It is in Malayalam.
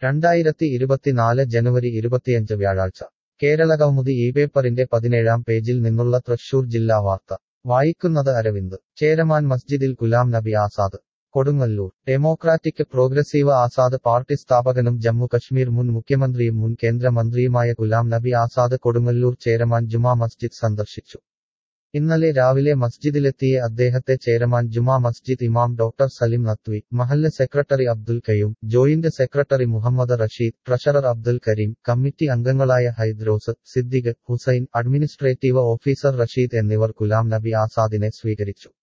രണ്ടായിരത്തി ഇരുപത്തിനാല് ജനുവരി ഇരുപത്തിയഞ്ച് വ്യാഴാഴ്ച കേരളകൗമുദി ഈ പേപ്പറിന്റെ പതിനേഴാം പേജിൽ നിന്നുള്ള തൃശൂർ ജില്ലാ വാർത്ത വായിക്കുന്നത് അരവിന്ദ് ചേരമാൻ മസ്ജിദിൽ Ghulam Nabi Azad Kodungallur Democratic Progressive Azad Party സ്ഥാപകനും ജമ്മു കശ്മീർ മുൻ മുഖ്യമന്ത്രിയും മുൻ കേന്ദ്രമന്ത്രിയുമായ ഗുലാം നബി ആസാദ് കൊടുങ്ങല്ലൂർ ചേരമാൻ ജുമാ മസ്ജിദ് സന്ദർശിച്ചു ഇന്നലെ രാവിലെ മസ്ജിദിലെത്തിയ അദ്ദേഹത്തെ ചേരമാൻ ജുമാ മസ്ജിദ് ഇമാം ഡോക്ടർ സലിം നത്വി മഹല്ല് secretary Abdul Kayyum joint secretary Muhammad Rasheed treasurer Abdul Kareem committee അംഗങ്ങളായ ഹൈദ്രോസ് സിദ്ദിഖ് ഹുസൈൻ അഡ്മിനിസ്ട്രേറ്റീവ് ഓഫീസർ റഷീദ് എന്നിവർ ഗുലാം നബി ആസാദിനെ സ്വീകരിച്ചു